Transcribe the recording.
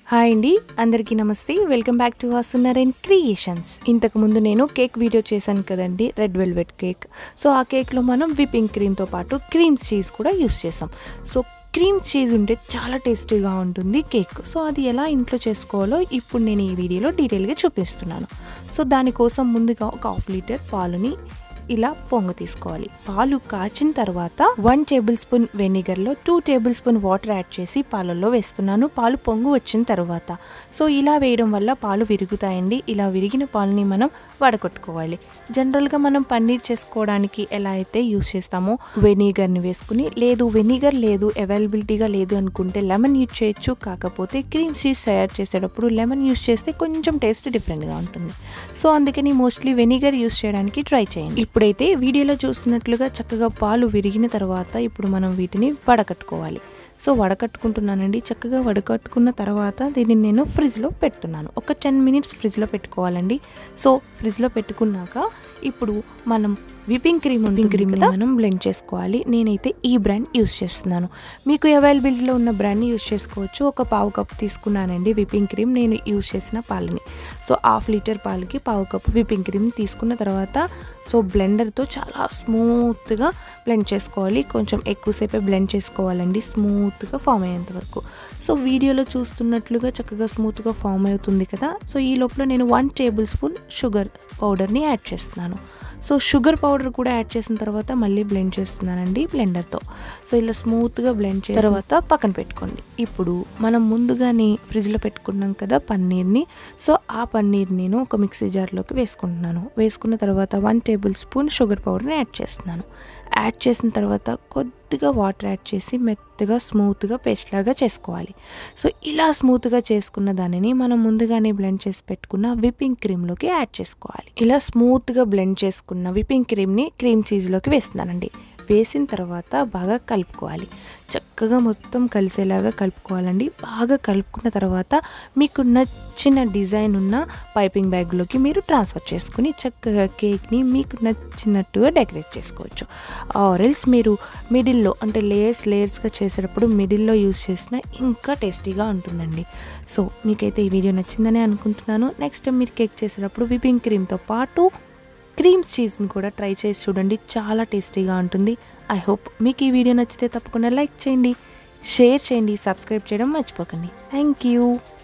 hi అండి అందరికీ నమస్తే వెల్కమ్ బ్యాక్ టు సున్నరైన్ క్రియేషన్స్ ఇంతకు ముందు నేను కేక్ వీడియో చేశాను కదండి రెడ్ వెల్వెట్ కేక్ సో ఆ కేక్లో మనం విపింగ్ క్రీమ్తో పాటు క్రీమ్ చీజ్ కూడా యూస్ చేసాం సో క్రీమ్ చీజ్ ఉంటే చాలా టేస్టీగా ఉంటుంది కేక్ సో అది ఎలా ఇంట్లో చేసుకోవాలో ఇప్పుడు నేను ఈ వీడియోలో డీటెయిల్గా చూపిస్తున్నాను సో దానికోసం ముందుగా ఒక హాఫ్ లీటర్ పాలుని ఇలా పొంగ తీసుకోవాలి పాలు కాచిన తర్వాత వన్ టేబుల్ స్పూన్ వెనిగర్లో two tablespoon water add చేసి పాలల్లో వేస్తున్నాను పాలు పొంగు వచ్చిన తర్వాత సో ఇలా వేయడం వల్ల పాలు విరుగుతాయండి ఇలా విరిగిన పాలని మనం వడగొట్టుకోవాలి జనరల్గా మనం పన్నీర్ చేసుకోవడానికి ఎలా అయితే యూస్ చేస్తామో వెనిగర్ని వేసుకుని లేదు వెనిగర్ లేదు అవైలబిలిటీగా లేదు అనుకుంటే లెమన్ యూజ్ చేయొచ్చు కాకపోతే క్రీమ్ చీజ్ తయారు చేసేటప్పుడు లెమన్ యూస్ చేస్తే కొంచెం టేస్ట్ డిఫరెంట్గా ఉంటుంది సో అందుకని మోస్ట్లీ వెనిగర్ యూస్ చేయడానికి ట్రై చేయండి ఇప్పుడైతే వీడియోలో చూస్తున్నట్లుగా చక్కగా పాలు విరిగిన తర్వాత ఇప్పుడు మనం వీటిని వడకట్టుకోవాలి సో వడకట్టుకుంటున్నానండి చక్కగా వడకట్టుకున్న తర్వాత దీన్ని నేను ఫ్రిడ్జ్లో పెడుతున్నాను ఒక టెన్ మినిట్స్ ఫ్రిడ్జ్లో పెట్టుకోవాలండి సో ఫ్రిడ్జ్లో పెట్టుకున్నాక ఇప్పుడు మనం విపింగ్ క్రీమ్ విపింగ్ క్రీమ్ మనం బ్లెండ్ చేసుకోవాలి నేనైతే ఈ బ్రాండ్ యూస్ చేస్తున్నాను మీకు అవైలబిలిటీలో ఉన్న బ్రాండ్ని యూస్ చేసుకోవచ్చు ఒక పావు కప్ తీసుకున్నానండి విపింగ్ క్రీమ్ నేను యూస్ చేసిన పాలని సో హాఫ్ లీటర్ పాలకి పావు కప్ విపింగ్ క్రీమ్ తీసుకున్న తర్వాత సో బ్లెండర్తో చాలా స్మూత్గా బ్లెండ్ చేసుకోవాలి కొంచెం ఎక్కువసేపే బ్లెండ్ చేసుకోవాలండి స్మూత్గా ఫామ్ అయ్యేంత వరకు సో వీడియోలో చూస్తున్నట్లుగా చక్కగా స్మూత్గా ఫామ్ అవుతుంది కదా సో ఈ లోపల నేను వన్ టేబుల్ స్పూన్ షుగర్ పౌడర్ని యాడ్ చేస్తున్నాను సో షుగర్ పౌడర్ కూడా యాడ్ చేసిన తర్వాత మళ్ళీ బ్లెండ్ చేస్తున్నానండి బ్లెండర్తో సో ఇలా స్మూత్గా బ్లెండ్ చేసిన తర్వాత పక్కన పెట్టుకోండి ఇప్పుడు మనం ముందుగానే ఫ్రిడ్జ్లో పెట్టుకున్నాం కదా పన్నీర్ని సో ఆ పన్నీర్ నేను ఒక మిక్సీ జార్లోకి వేసుకుంటున్నాను వేసుకున్న తర్వాత వన్ టేబుల్ స్పూన్ షుగర్ పౌడర్ని యాడ్ చేస్తున్నాను యాడ్ చేసిన తర్వాత కొద్దిగా వాటర్ యాడ్ చేసి మెత్తగా స్మూత్గా పేస్ట్ లాగా చేసుకోవాలి సో ఇలా స్మూత్గా చేసుకున్న దానిని మనం ముందుగానే బ్లెండ్ చేసి పెట్టుకున్న విపింగ్ క్రీమ్లోకి యాడ్ చేసుకోవాలి ఇలా స్మూత్గా బ్లెండ్ చేసుకున్న విపింగ్ క్రీమ్ని క్రీమ్ చీజ్లోకి వేస్తున్నానండి వేసిన తర్వాత బాగా కలుపుకోవాలి చక్కగా మొత్తం కలిసేలాగా కలుపుకోవాలండి బాగా కలుపుకున్న తర్వాత మీకు నచ్చిన డిజైన్ ఉన్న పైపింగ్ బ్యాగ్లోకి మీరు ట్రాన్స్ఫర్ చేసుకుని చక్కగా కేక్ని మీకు నచ్చినట్టుగా డెకరేట్ చేసుకోవచ్చు ఆరెల్స్ మీరు మిడిల్లో అంటే లేయర్స్ లేయర్స్గా చేసేటప్పుడు మిడిల్లో యూస్ చేసిన ఇంకా టేస్టీగా ఉంటుందండి సో మీకైతే ఈ వీడియో నచ్చిందని అనుకుంటున్నాను నెక్స్ట్ టైం మీరు కేక్ చేసేటప్పుడు విపింగ్ క్రీమ్తో పాటు క్రీమ్స్ చీజ్ని కూడా ట్రై చేసి చూడండి చాలా టేస్టీగా ఉంటుంది ఐ హోప్ మీకు ఈ వీడియో నచ్చితే తప్పకుండా లైక్ చేయండి షేర్ చేయండి సబ్స్క్రైబ్ చేయడం మర్చిపోకండి థ్యాంక్ యూ